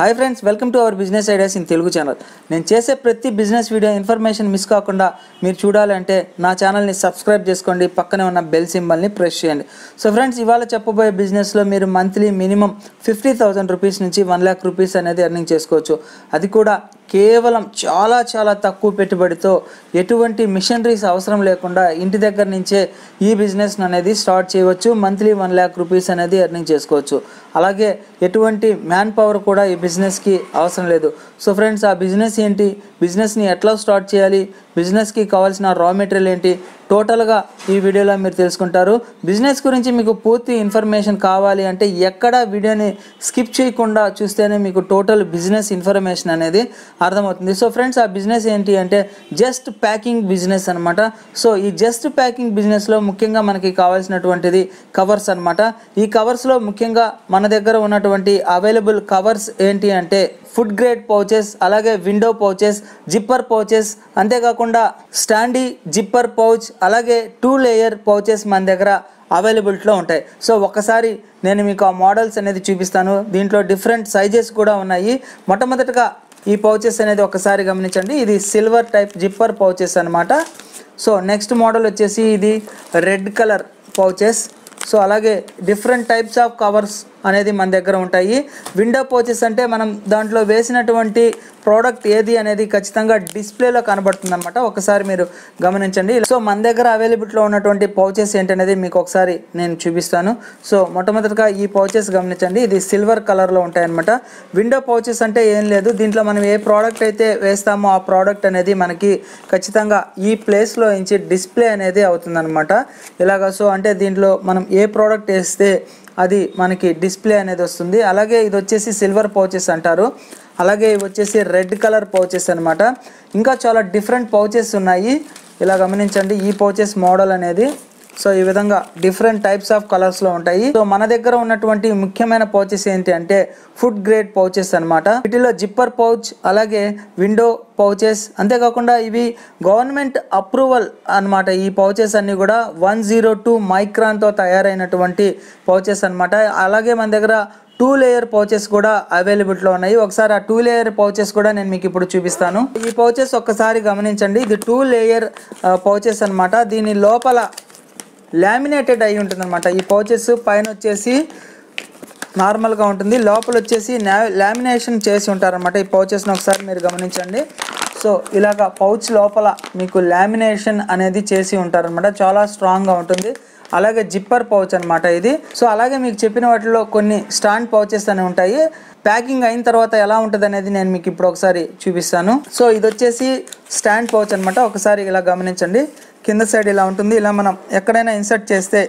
hi friends welcome to our business ideas in Telugu channel నేను చేసే ప్రతి బిజినెస్ వీడియో ఇన్ఫర్మేషన్ మిస్ కాకుండా మీరు చూడాలంటే నా ఛానల్ని సబ్స్క్రైబ్ చేసుకోండి పక్కనే ఉన్న బెల్ సింబల్ని ప్రెస్ చేయండి సో ఫ్రెండ్స్ ఇవాళ చెప్పబోయే బిజినెస్లో మీరు monthly minimum fifty thousand rupees నుంచి వన్ ల్యాక్ రూపీస్ అనేది ఎర్నింగ్ చేసుకోవచ్చు అది కూడా కేవలం చాలా చాలా తక్కువ పెట్టుబడితో ఎటువంటి మిషనరీస్ అవసరం లేకుండా ఇంటి దగ్గర నుంచే ఈ బిజినెస్ అనేది స్టార్ట్ చేయవచ్చు మంత్లీ వన్ ల్యాక్ రూపీస్ అనేది ఎర్నింగ్ చేసుకోవచ్చు అలాగే ఎటువంటి మ్యాన్ పవర్ కూడా ఈ బిజినెస్కి అవసరం లేదు సో ఫ్రెండ్స్ ఆ బిజినెస్ ఏంటి బిజినెస్ని ఎట్లా స్టార్ట్ చేయాలి బిజినెస్కి కావాల్సిన రా మెటీరియల్ ఏంటి టోటల్గా ఈ వీడియోలో మీరు తెలుసుకుంటారు బిజినెస్ గురించి మీకు పూర్తి ఇన్ఫర్మేషన్ కావాలి అంటే ఎక్కడ వీడియోని స్కిప్ చేయకుండా చూస్తేనే మీకు టోటల్ బిజినెస్ ఇన్ఫర్మేషన్ అనేది అర్థమవుతుంది సో ఫ్రెండ్స్ ఆ బిజినెస్ ఏంటి అంటే జస్ట్ ప్యాకింగ్ బిజినెస్ అనమాట సో ఈ జస్ట్ ప్యాకింగ్ బిజినెస్లో ముఖ్యంగా మనకి కావాల్సినటువంటిది కవర్స్ అనమాట ఈ కవర్స్లో ముఖ్యంగా మన దగ్గర ఉన్నటువంటి అవైలబుల్ కవర్స్ ఏంటి అంటే ఫుడ్ గ్రేడ్ పౌచెస్ అలాగే విండో పౌచెస్ జిప్పర్ పౌచెస్ అంతేకాకుండా స్టాండీ జిప్పర్ పౌచ్ అలాగే టూ లేయర్ పౌచెస్ మన దగ్గర అవైలబిలిటీలో ఉంటాయి సో ఒకసారి నేను మీకు ఆ మోడల్స్ అనేది చూపిస్తాను దీంట్లో డిఫరెంట్ సైజెస్ కూడా ఉన్నాయి మొట్టమొదటిగా ఈ పౌచెస్ అనేది ఒకసారి గమనించండి ఇది సిల్వర్ టైప్ జిప్పర్ పౌచెస్ అనమాట సో నెక్స్ట్ మోడల్ వచ్చేసి ఇది రెడ్ కలర్ పౌచెస్ సో అలాగే డిఫరెంట్ టైప్స్ ఆఫ్ కవర్స్ అనేది మన దగ్గర ఉంటాయి విండో పౌచెస్ అంటే మనం దాంట్లో వేసినటువంటి ప్రోడక్ట్ ఏది అనేది ఖచ్చితంగా డిస్ప్లేలో కనబడుతుంది అనమాట ఒకసారి మీరు గమనించండి సో మన దగ్గర అవైలబిలిటీలో ఉన్నటువంటి పౌచెస్ ఏంటనేది మీకు ఒకసారి నేను చూపిస్తాను సో మొట్టమొదటిగా ఈ పౌచెస్ గమనించండి ఇది సిల్వర్ కలర్లో ఉంటాయన్నమాట విండో పౌచెస్ అంటే ఏం లేదు దీంట్లో మనం ఏ ప్రోడక్ట్ అయితే వేస్తామో ఆ ప్రోడక్ట్ అనేది మనకి ఖచ్చితంగా ఈ ప్లేస్లో నుంచి డిస్ప్లే అనేది అవుతుందన్నమాట ఇలాగ సో అంటే దీంట్లో మనం ఏ ప్రోడక్ట్ వేస్తే అది మనకి డిస్ప్లే అనేది వస్తుంది అలాగే ఇది వచ్చేసి సిల్వర్ పౌచెస్ అంటారు అలాగే ఇవి వచ్చేసి రెడ్ కలర్ పౌచెస్ అనమాట ఇంకా చాలా డిఫరెంట్ పౌచెస్ ఉన్నాయి ఇలా గమనించండి ఈ పౌచెస్ మోడల్ అనేది సో ఈ విధంగా డిఫరెంట్ టైప్స్ ఆఫ్ కలర్స్లో ఉంటాయి సో మన దగ్గర ఉన్నటువంటి ముఖ్యమైన పౌచెస్ ఏంటి అంటే ఫుడ్ గ్రేడ్ పౌచెస్ అనమాట వీటిలో జిప్పర్ పౌచ్ అలాగే విండో పౌచెస్ అంతేకాకుండా ఇవి గవర్నమెంట్ అప్రూవల్ అన్నమాట ఈ పౌచెస్ అన్ని కూడా వన్ జీరో టూ మైక్రాన్తో తయారైనటువంటి పౌచెస్ అన్నమాట అలాగే మన దగ్గర టూ లేయర్ పౌచెస్ కూడా అవైలబిలిటీలో ఉన్నాయి ఒకసారి ఆ టూ లేయర్ పౌచెస్ కూడా నేను మీకు ఇప్పుడు చూపిస్తాను ఈ పౌచెస్ ఒక్కసారి గమనించండి ఇది టూ లేయర్ పౌచెస్ అన్నమాట దీని లోపల లామినేటెడ్ అయి ఉంటుంది అనమాట ఈ పౌచెస్ పైన వచ్చేసి నార్మల్గా ఉంటుంది లోపల వచ్చేసి లామినేషన్ చేసి ఉంటారనమాట ఈ పౌచెస్ని ఒకసారి మీరు గమనించండి సో ఇలాగ పౌచ్ లోపల మీకు లామినేషన్ అనేది చేసి ఉంటారనమాట చాలా స్ట్రాంగ్గా ఉంటుంది అలాగే జిప్పర్ పౌచ్ అనమాట ఇది సో అలాగే మీకు చెప్పిన వాటిలో కొన్ని స్టాండ్ పౌచెస్ అనేవి ఉంటాయి ప్యాకింగ్ అయిన తర్వాత ఎలా ఉంటుంది అనేది నేను మీకు ఇప్పుడు ఒకసారి చూపిస్తాను సో ఇది వచ్చేసి స్టాండ్ పౌచ్ అనమాట ఒకసారి ఇలా గమనించండి కింద సైడ్ ఇలా ఉంటుంది ఇలా మనం ఎక్కడైనా ఇన్సర్ట్ చేస్తే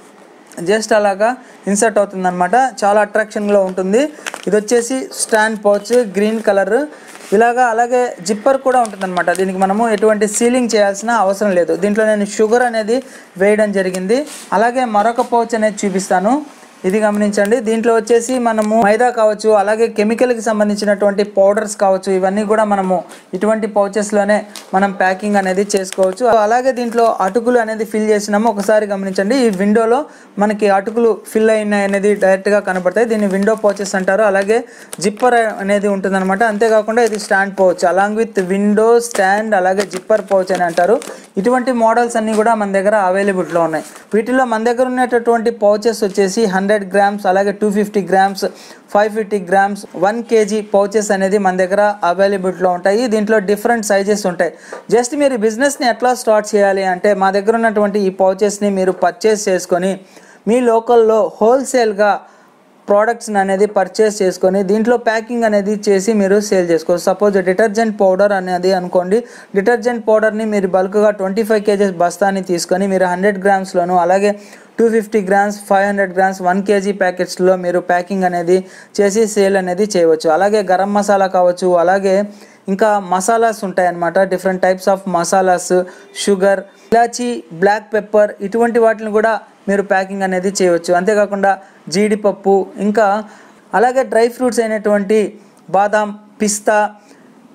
జస్ట్ అలాగా ఇన్సర్ట్ అవుతుంది అనమాట చాలా అట్రాక్షన్గా ఉంటుంది ఇది వచ్చేసి స్టాండ్ పౌచ్ గ్రీన్ కలర్ ఇలాగా అలాగే జిప్పర్ కూడా ఉంటుంది అనమాట దీనికి మనము ఎటువంటి సీలింగ్ చేయాల్సిన అవసరం లేదు దీంట్లో నేను షుగర్ అనేది వేయడం జరిగింది అలాగే మరొక పౌచ్ అనేది చూపిస్తాను ఇది గమనించండి దీంట్లో వచ్చేసి మనము మైదా కావచ్చు అలాగే కెమికల్కి సంబంధించినటువంటి పౌడర్స్ కావచ్చు ఇవన్నీ కూడా మనము ఇటువంటి పౌచెస్లోనే మనం ప్యాకింగ్ అనేది చేసుకోవచ్చు అలాగే దీంట్లో అటుకులు అనేది ఫిల్ చేసినాము ఒకసారి గమనించండి ఈ విండోలో మనకి అటుకులు ఫిల్ అయినాయి అనేది డైరెక్ట్గా కనబడతాయి దీన్ని విండో పౌచెస్ అంటారు అలాగే జిప్పర్ అనేది ఉంటుందన్నమాట అంతేకాకుండా ఇది stand pouch along with window stand అలాగే జిప్పర్ పౌచ్ అని అంటారు ఇటువంటి మోడల్స్ అన్నీ కూడా మన దగ్గర అవైలబిలిటీలో ఉన్నాయి వీటిలో మన దగ్గర ఉన్నటువంటి పౌచెస్ వచ్చేసి హండ్రెడ్ గ్రామ్స్ అలాగే two fifty grams five fifty grams one K G pouches అనేది మన దగ్గర అవైలబిలిటీలో ఉంటాయి దీంట్లో డిఫరెంట్ సైజెస్ ఉంటాయి జస్ట్ మీరు బిజినెస్ని ఎట్లా స్టార్ట్ చేయాలి అంటే మా దగ్గర ఉన్నటువంటి ఈ పౌచెస్ని మీరు పర్చేస్ చేసుకొని మీ లోకల్లో హోల్సేల్గా ప్రోడక్ట్స్ అనేది పర్చేస్ చేసుకొని దీంట్లో ప్యాకింగ్ అనేది చేసి మీరు సేల్ చేసుకోవచ్చు సపోజ్ డిటర్జెంట్ పౌడర్ అనేది అనుకోండి డిటర్జెంట్ పౌడర్ని మీరు బల్క్గా ట్వంటీ ఫైవ్ కేజెస్ బస్తాని తీసుకొని మీరు హండ్రెడ్ గ్రామ్స్లోను అలాగే two fifty grams five hundred grams one K G ప్యాకెట్స్లో మీరు ప్యాకింగ్ అనేది చేసి సేల్ అనేది చేయవచ్చు అలాగే గరం మసాలా కావచ్చు అలాగే ఇంకా మసాలాస్ ఉంటాయన్నమాట different types of masalas sugar ఇలాచి బ్లాక్ పెప్పర్ ఇటువంటి వాటిని కూడా మీరు ప్యాకింగ్ అనేది చేయవచ్చు అంతేకాకుండా జీడిపప్పు ఇంకా అలాగే డ్రై ఫ్రూట్స్ అయినటువంటి బాదాం పిస్తా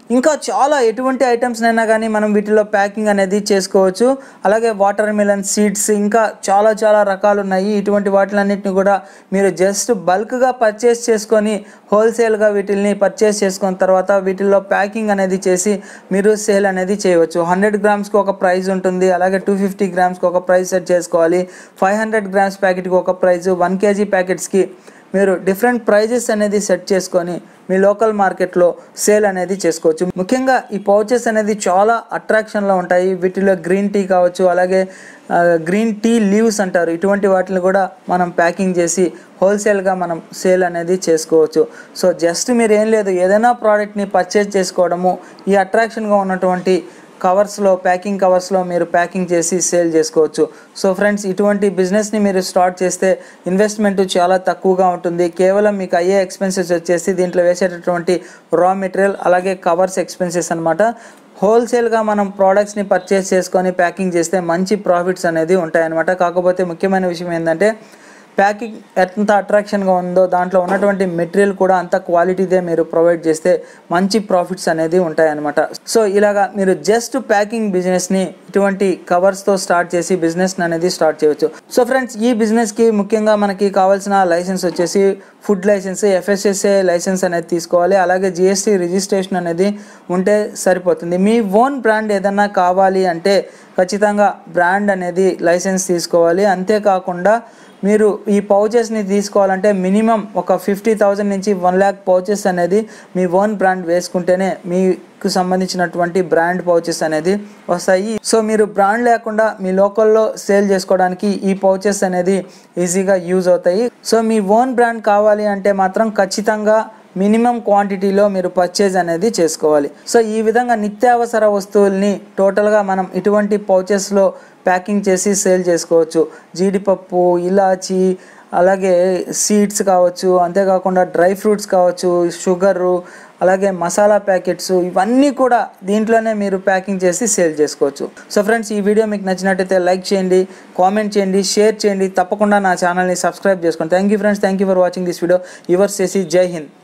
ఇంకా చాలా ఎటువంటి ఐటమ్స్ అయినా కానీ మనం వీటిలో ప్యాకింగ్ అనేది చేసుకోవచ్చు అలాగే వాటర్ మిలన్ సీడ్స్ ఇంకా చాలా చాలా రకాలు ఉన్నాయి ఇటువంటి వాటిలన్నిటిని కూడా మీరు జస్ట్ బల్క్గా పర్చేస్ చేసుకొని హోల్సేల్గా వీటిని పర్చేస్ చేసుకున్న తర్వాత వీటిల్లో ప్యాకింగ్ అనేది చేసి మీరు సేల్ అనేది చేయవచ్చు హండ్రెడ్ గ్రామ్స్కి ఒక ప్రైస్ ఉంటుంది అలాగే టూ ఫిఫ్టీ గ్రామ్స్కి ఒక ప్రైస్ సెట్ చేసుకోవాలి ఫైవ్ హండ్రెడ్ గ్రామ్స్ ప్యాకెట్కి ఒక ప్రైస్ వన్ కేజీ ప్యాకెట్స్కి మీరు డిఫరెంట్ ప్రైజెస్ అనేది సెట్ చేసుకొని మీ లోకల్ మార్కెట్లో సేల్ అనేది చేసుకోవచ్చు ముఖ్యంగా ఈ పౌచెస్ అనేది చాలా అట్రాక్షన్లో ఉంటాయి వీటిలో గ్రీన్ టీ కావచ్చు అలాగే గ్రీన్ టీ లీవ్స్ అంటారు ఇటువంటి వాటిని కూడా మనం ప్యాకింగ్ చేసి హోల్సేల్గా మనం సేల్ అనేది చేసుకోవచ్చు సో జస్ట్ మీరు ఏం లేదు ఏదైనా ప్రోడక్ట్ని పర్చేజ్ చేసుకోవడము ఈ అట్రాక్షన్గా ఉన్నటువంటి కవర్స్లో ప్యాకింగ్ కవర్స్లో మీరు ప్యాకింగ్ చేసి సేల్ చేసుకోవచ్చు సో ఫ్రెండ్స్ ఇటువంటి బిజినెస్ని మీరు స్టార్ట్ చేస్తే ఇన్వెస్ట్మెంట్ చాలా తక్కువగా ఉంటుంది కేవలం మీకు అయ్యే ఎక్స్పెన్సెస్ వచ్చేసి దీంట్లో వేసేటటువంటి రా మెటీరియల్ అలాగే కవర్స్ ఎక్స్పెన్సెస్ అనమాట హోల్సేల్గా మనం ప్రోడక్ట్స్ని పర్చేస్ చేసుకొని ప్యాకింగ్ చేస్తే మంచి ప్రాఫిట్స్ అనేది ఉంటాయన్నమాట కాకపోతే ముఖ్యమైన విషయం ఏంటంటే ప్యాకింగ్ ఎంత అట్రాక్షన్గా ఉందో దాంట్లో ఉన్నటువంటి మెటీరియల్ కూడా అంత క్వాలిటీదే మీరు ప్రొవైడ్ చేస్తే మంచి ప్రాఫిట్స్ అనేది ఉంటాయన్నమాట సో ఇలాగా మీరు జస్ట్ ప్యాకింగ్ బిజినెస్ని ఇటువంటి కవర్స్తో స్టార్ట్ చేసి బిజినెస్ అనేది స్టార్ట్ చేయవచ్చు సో ఫ్రెండ్స్ ఈ బిజినెస్కి ముఖ్యంగా మనకి కావాల్సిన లైసెన్స్ వచ్చేసి ఫుడ్ లైసెన్స్ ఎఫ్ఎస్ఎస్ఏ లైసెన్స్ అనేది తీసుకోవాలి అలాగే జిఎస్టీ రిజిస్ట్రేషన్ అనేది ఉంటే సరిపోతుంది మీ ఓన్ బ్రాండ్ ఏదన్నా కావాలి అంటే ఖచ్చితంగా బ్రాండ్ అనేది లైసెన్స్ తీసుకోవాలి అంతేకాకుండా మీరు ఈ పౌచెస్ని తీసుకోవాలంటే మినిమం ఒక ఫిఫ్టీ థౌజండ్ నుంచి వన్ ల్యాక్ పౌచెస్ అనేది మీ ఓన్ బ్రాండ్ వేసుకుంటేనే మీకు సంబంధించినటువంటి బ్రాండ్ పౌచెస్ అనేది వస్తాయి సో మీరు బ్రాండ్ లేకుండా మీ లోకల్లో సేల్ చేసుకోవడానికి ఈ పౌచెస్ అనేది ఈజీగా యూజ్ అవుతాయి సో మీ ఓన్ బ్రాండ్ కావాలి అంటే మాత్రం ఖచ్చితంగా మినిమం క్వాంటిటీలో మీరు పర్చేజ్ అనేది చేసుకోవాలి సో ఈ విధంగా నిత్యావసర వస్తువుల్ని టోటల్గా మనం ఇటువంటి పౌచెస్లో ప్యాకింగ్ చేసి సేల్ చేసుకోవచ్చు జీడిపప్పు ఇలాచి అలాగే సీడ్స్ కావచ్చు అంతేకాకుండా డ్రై ఫ్రూట్స్ కావచ్చు షుగరు అలాగే మసాలా ప్యాకెట్స్ ఇవన్నీ కూడా దీంట్లోనే మీరు ప్యాకింగ్ చేసి సేల్ చేసుకోవచ్చు సో ఫ్రెండ్స్ ఈ వీడియో మీకు నచ్చినట్టయితే లైక్ చేయండి కామెంట్ చేయండి షేర్ చేయండి తప్పకుండా నా ఛానల్ని సబ్స్క్రైబ్ చేసుకోండి thank you friends thank you for watching this video యువర్స్ చేసి జై హింద్